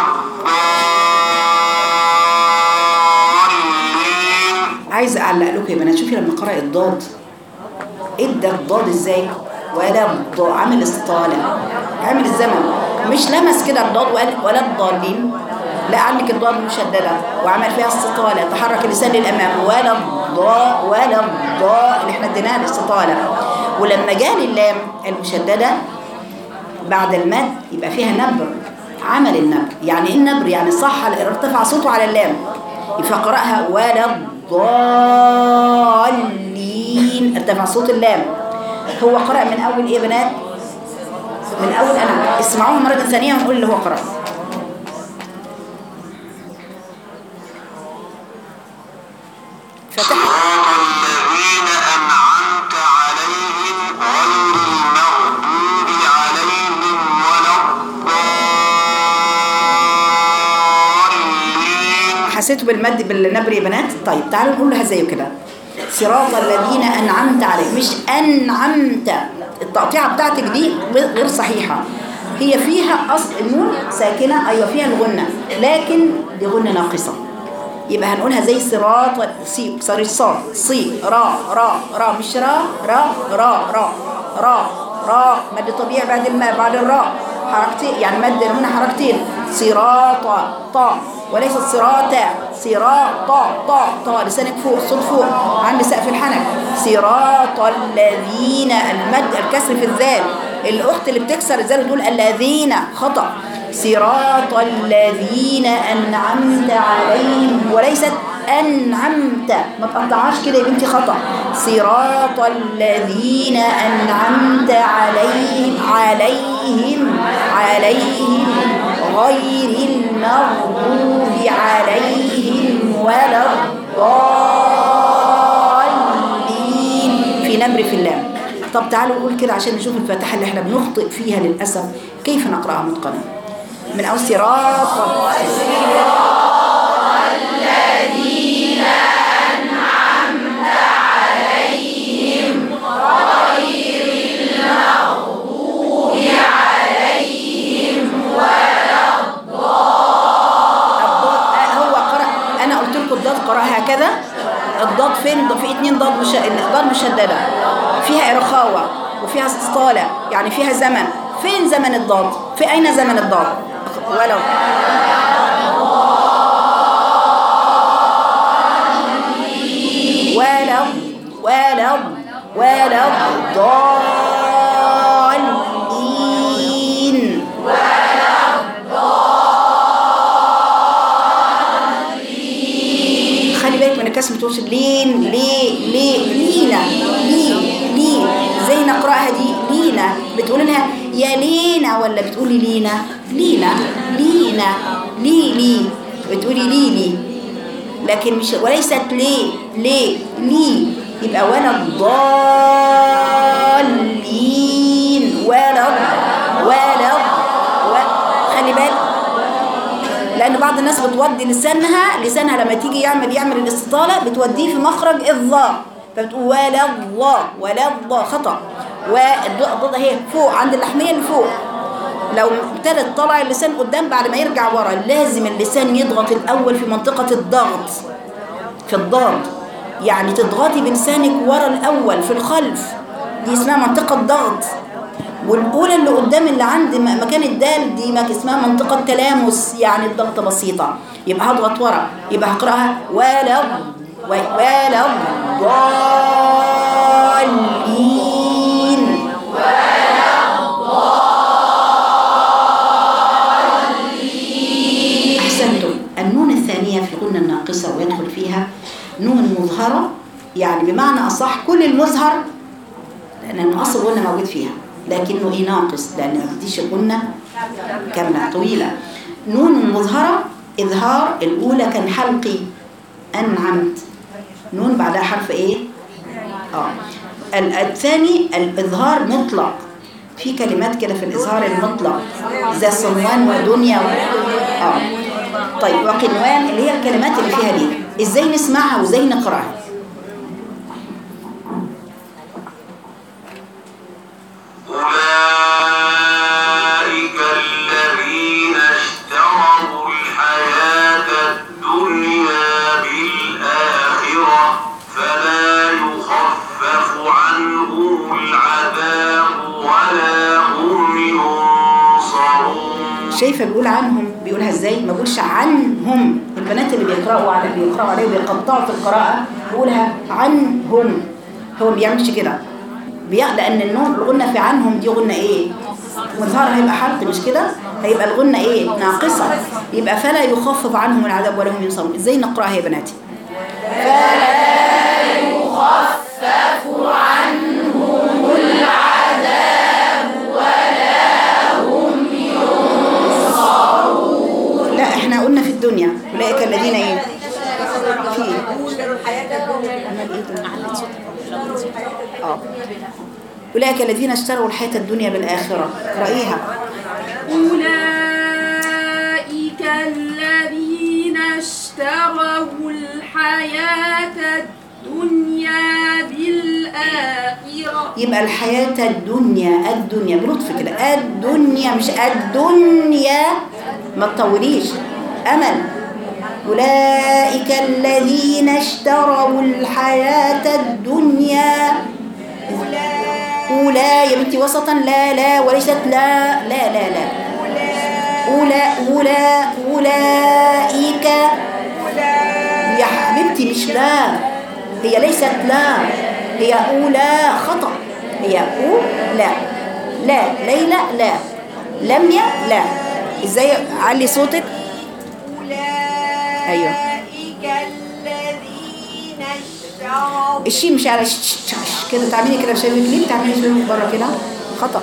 الضالين عايزه اعلق لكم يا بنات شوفي لما قرأ الضاد ادى الضاد ازاي ولا الضاد عامل استطالة عامل الزمن مش لمس كده الضاد وقال ولا الضالين لا عندك الضاد مشددة وعمل فيها استطالة تحرك اللسان للأمام ولا الضاء ولا الضاء اللي احنا اديناها الاستطالة ولما جاء اللام المشددة بعد المد يبقى فيها نبر عمل النبر يعني ايه النبر يعني صح ارتفع صوته على اللام فقرأها ولا الضالين ارتفع صوت اللام هو قرأ من أول إيه يا بنات من أول أنا اسمعوه مرة ثانية ونقول اللي هو قرأ فتح صراط الذين أنعمت عليهم غير المغضوب عليهم ولا الضالين حسيتوا بالمد بالنبر يا بنات طيب تعالوا نقولها زيه كده صراط الذين انعمت عليهم مش انعمت التقطيعه بتاعتك دي غير صحيحه هي فيها اصل النون ساكنه ايوه فيها الغنه لكن دي غنه ناقصه يبقى هنقولها زي صراط سي صار صاد صي را را را مش را را را را را را مد طبيعي بعد الماء بعد الراء حركتين يعني مد هنا حركتين صراط طا وليس صراط صراط طا طا لسانك فوق صوت فوق عند سقف الحنك صراط الذين المد الكسر في الذال الاخت اللي بتكسر الذال تقول الذين خطأ صراط الذين أنعمت عليهم وليست أنعمت ما تقطعهاش كده يا بنتي خطأ صراط الذين أنعمت عليهم عليهم عليهم غير المغضوب عليهم ولا الضالين في نمر في اللام طب تعالوا نقول كده عشان نشوف الفاتحة اللي احنا بنخطئ فيها للأسف كيف نقرأها متقنا من أول صراط الضاد هو قرأ أنا قلت لكم الضاد قرأ هكذا الضاد فين في اتنين ضاد مش ضاد مشددة فيها رخاوة وفيها استطالة يعني فيها زمن فين زمن الضاد في أين زمن الضاد ولو ولو ولو ولو الضالين خلي بالك من الكسر توصل لين ليه ليه لينا ليه ليه زي نقراها دي لينا بتقول لها يا لينا ولا بتقولي لينا لينا لينا لي لي بتقولي لي لي لكن مش وليست ليه ليه لي يبقى ولا الضالين ولا ولا و- خلي بالك لان بعض الناس بتودي لسانها لسانها لما تيجي يعمل يعمل الاستطاله بتوديه في مخرج الضاء فبتقول ولا الضاء ولا الضاء خطا والضاء هي فوق عند اللحميه اللي فوق لو ابتدت طلع اللسان قدام بعد ما يرجع ورا لازم اللسان يضغط الاول في منطقه الضغط في الضاد يعني تضغطي بلسانك ورا الاول في الخلف دي اسمها منطقه ضغط والاولى اللي قدام اللي عند م- مكان الدال دي ما اسمها منطقه تلامس يعني الضغطه بسيطه يبقى هضغط ورا يبقى هقراها ولا و- ولا الضالين أحسنتم النون الثانية في الغنة الناقصة ويدخل فيها نون مظهرة يعني بمعنى أصح كل المظهر لأن الأصل الغنة موجود فيها لكنه إيه ناقص لأن ما بديش الغنة كاملة طويلة نون مظهرة إظهار الأولى كان حلقي أنعمت نون بعدها حرف إيه؟ آه ال- الثاني الإظهار مطلق في كلمات كده في الإظهار المطلق زي صنوان ودنيا و... آه طيب وقنوان اللي هي الكلمات اللي فيها دي إزاي نسمعها وإزاي نقرأها أولئك الذين اشتروا الحياة الدنيا بالآخرة فلا يخفف عنهم العذاب ولا هم ينصرون شايفه بيقول عنهم بيقولها ازاي ما بيقولش عنهم البنات اللي بيقراوا على بيقراوا عليه وبيقطعوا في القراءه بيقولها عنهم هو ما بيعملش كده بي- لان النون الغنه في عنهم دي غنه ايه مظهر هيبقى حرف مش كده هيبقى الغنه ايه ناقصه يبقى فلا يخفف عنهم العذاب ولا هم ينصرون ازاي نقراها يا بناتي لا احنا قلنا في الدنيا اولئك الذين ايه في اه اولئك الذين اشتروا الحياه الدنيا بالاخره رايها أولئك الذين اشتروا اشتروا الحياة الدنيا بالآخرة يبقى الحياة الدنيا الدنيا بلطف كده الدنيا مش الدنيا ما تطوليش أمل أولئك الذين اشتروا الحياة الدنيا أولى يا بنتي وسطا لا لا وليست لا لا لا لا أولى أولى أولئك يا حبيبتي مش لا هي ليست لا هي أولى خطأ هي أولى لا ليلى لا لميا لا ازاي علي صوتك أيوه. أولئك الذين اشتروا الشين مش على ش- ش- ش- كده تعملي كده مش ليه بتعملي شويه بره كده خطأ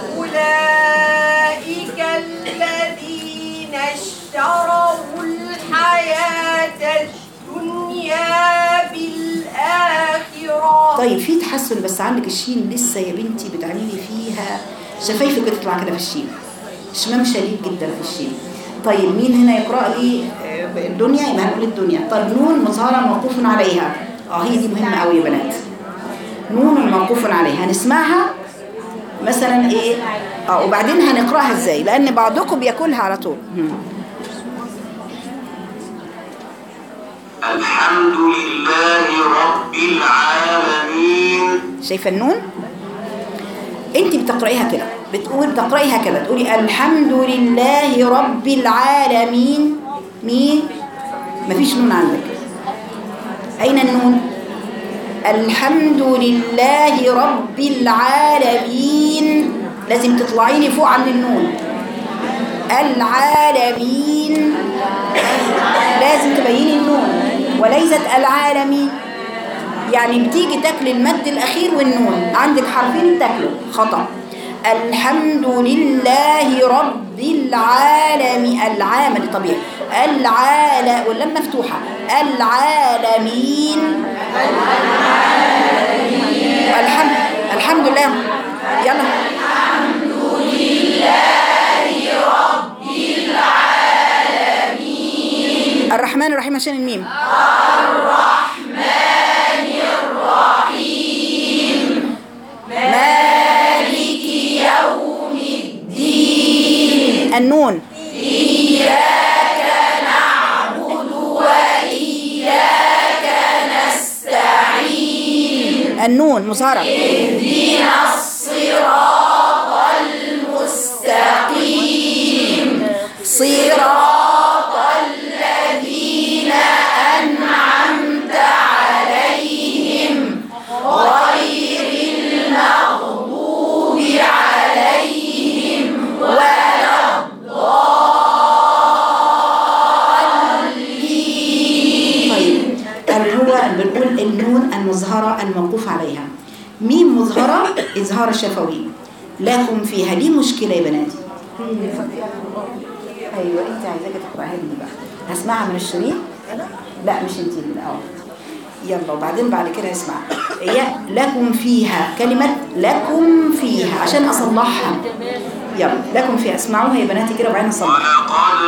أولئك الذين اشتروا الحياة الدنيا بالآخرة طيب في تحسن بس عندك الشين لسه يا بنتي بتعملي فيها شفايفك بتطلع كده في الشين شمام شديد جدا في الشين طيب مين هنا يقرأ لي آه، الدنيا يبقى هنقول الدنيا طب نون مظهرة موقوف عليها اه هي دي مهمة قوي يا بنات نون موقوف عليها هنسمعها مثلا ايه اه وبعدين هنقراها ازاي لان بعضكم بياكلها على طول مم. الحمد لله رب العالمين شايفه النون انت بتقرايها كده بتقول بتقرايها كده تقولي الحمد لله رب العالمين مين مفيش نون عندك اين النون الحمد لله رب العالمين لازم تطلعي لي فوق عند النون العالمين لازم تبيني النون وليست العالمين يعني بتيجي تاكل المد الاخير والنون عندك حرفين تاكلوا خطا الحمد لله رب العالمين العام دي طبيعي العالم واللام مفتوحه العالمين الحمد الحمد لله يلا الرحمن الرحيم عشان الميم مالك يوم الدين النون إياك نعبد وإياك نستعين النون مظهرة اهدنا الصراط المستقيم صراط الذين أنعمت عليهم غير المغضوب عليهم ولا الضالين طيب اللي هو بنقول النون المظهرة الموقوف عليها ميم مظهرة إظهار الشفوي لكم فيها دي مشكلة يا بناتي ايوه انت عايزاك تقراها لي بقى هسمعها من الشريط لا مش انت اللي اه يلا وبعدين بعد كده اسمع هي لكم فيها كلمة لكم فيها عشان أصلحها يلا لكم فيها اسمعوها يا بناتي كده وبعدين أصلحها ولقد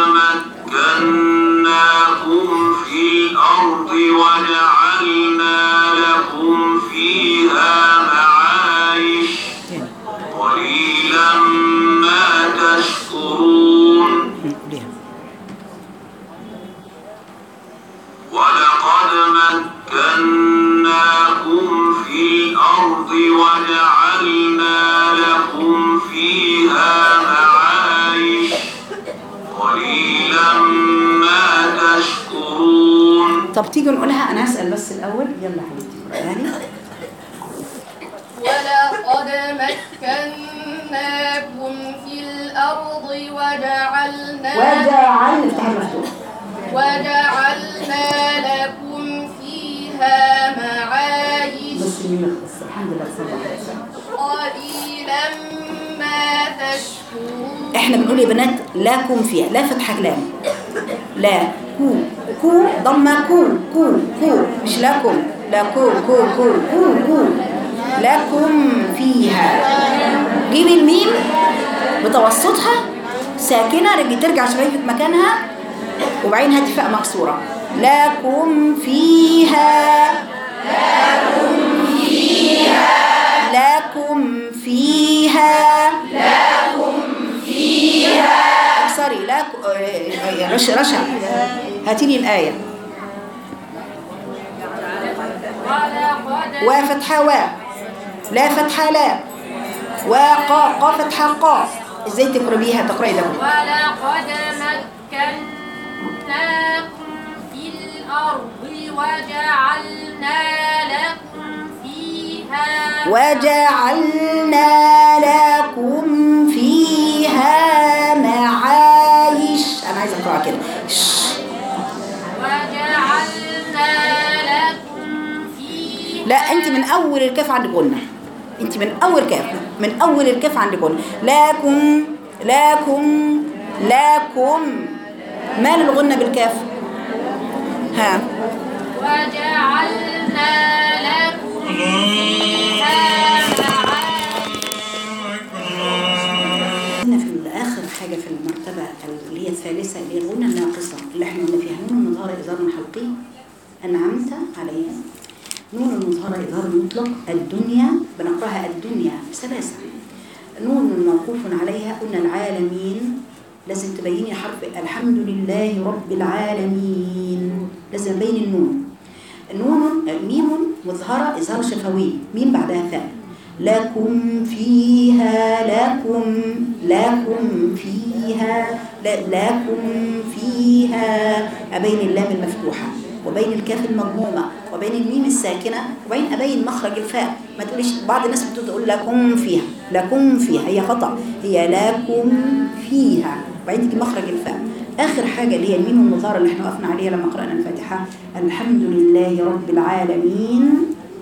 مكناكم في الأرض وجعلنا لكم فيها معايش قليلا ما تشكرون ليها ولقد مكناكم في الأرض وجعلنا لكم فيها معايش قليلا ما تشكرون طب تيجي نقولها أنا هسأل بس الأول يلا حبيبتي قراها لي ولقد مكناكم في الأرض وجعلنا وجعل افتح المفتوح وجعلنا لكم فيها معايش بس مين يخلص الحمد لله صلى الله عليه وسلم قليلا ما تشكرون احنا بنقول يا بنات لكم فيها لا فتحة لام لا كو كو ضمة كو كو كو مش لكم لا كو كو كو كو كو لكم فيها جيبي الميم بتوسطها ساكنة رجي ترجع شفايفك مكانها وبعدين هاتي فاء مكسورة لكم فيها لكم فيها لكم فيها سوري لا رش رشا هاتي لي الآية ولقد وفتحة و لا فتحة لا وقا قا فتحة قا ازاي تقربيها تقرأي ده ولقد مكناكم في الأرض وجعلنا لكم فيها وجعلنا لكم فيها معايش انا عايزه اقرا كده شش. وجعلنا لكم فيها لا انت من اول الكاف عند قلنا انت من اول كاف من اول الكاف عند قلنا لكم لكم لكم مال الغنة بالكاف ها وجعلنا لكم فيها معايش هنا في اخر حاجه في المرتبه اللي هي الثالثه اللي هي الغنى الناقصه اللي احنا قلنا فيها نون المظهر اظهار حلقي انعمت عليهم نون المظهر اظهار مطلق الدنيا بنقراها الدنيا ثلاثه نون موقوف عليها قلنا العالمين لازم تبيني حرف الحمد لله رب العالمين لازم ابين النون نون ميم مظهرة إظهار شفوي ميم بعدها ثاء لكم فيها لكم لكم فيها لا لكم فيها أبين اللام المفتوحة وبين الكاف المضمومة وبين الميم الساكنة وبين أبين مخرج الفاء ما تقوليش بعض الناس بتقول لكم فيها لكم فيها هي خطأ هي لكم فيها وبعدين تيجي مخرج الفاء آخر حاجة اللي هي الميم المظهرة اللي احنا وقفنا عليها لما قرأنا الفاتحة الحمد لله رب العالمين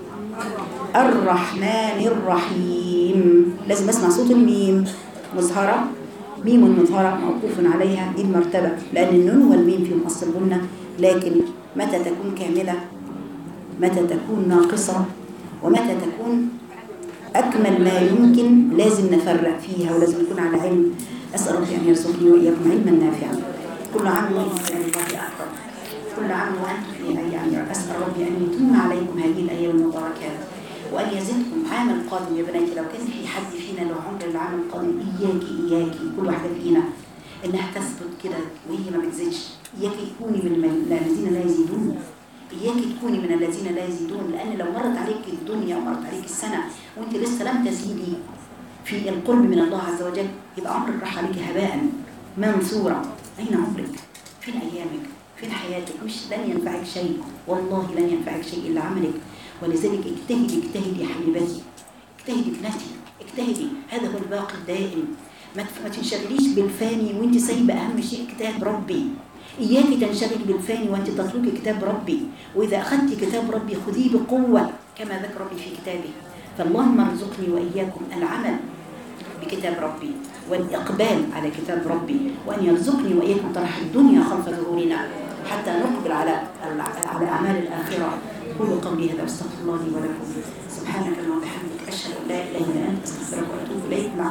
الرحمن الرحيم لازم اسمع صوت الميم مظهرة ميم مظهرة موقوف عليها دي المرتبة لأن النون والميم فيهم أصل الغنة لكن متى تكون كاملة متى تكون ناقصة ومتى تكون أكمل ما يمكن لازم نفرق فيها ولازم نكون على علم أسأل ربي أن يرزقني وإياكم علما نافعا كل عام وأنتم في الله أكبر كل عام وأنتم في أيام أسأل ربي أن يتم عليكم هذه الأيام المباركات وأن يزدكم عام القادم يا بناتي لو كان في حد فينا له عمر العام القادم إياكي إياكي كل واحدة فينا إنها تثبت كده وهي ما بتزيدش إياكي تكوني من الم- الذين لا يزيدون إياكي تكوني من الذين لا يزيدون لأن لو مرت عليك الدنيا ومرت عليك السنة وأنت لسه لم تزيدي في القرب من الله عز وجل يبقى عمرك راح عليك هباء منثورا أين عمرك؟ فين أيامك؟ فين حياتك؟ مش لن ينفعك شيء والله لن ينفعك شيء إلا عملك ولذلك اجتهدي اجتهدي يا حبيبتي اجتهدي ابنتي اجتهدي هذا هو الباقي الدائم ما تف- ما تنشغليش بالفاني وانت سايبه اهم شيء كتاب ربي اياك تنشغلي بالفاني وانت تتركي كتاب ربي واذا اخذت كتاب ربي خذيه بقوه كما ذكر ربي في كتابه فاللهم ارزقني واياكم العمل بكتاب ربي والإقبال على كتاب ربي وأن يرزقني وإياكم طرح الدنيا خلف ظهورنا حتى نقبل على على أعمال الآخرة قولوا قولي هذا واستغفر الله لي ولكم سبحانك اللهم وبحمدك أشهد أن لا إله إلا أنت أستغفرك وأتوب إليك مع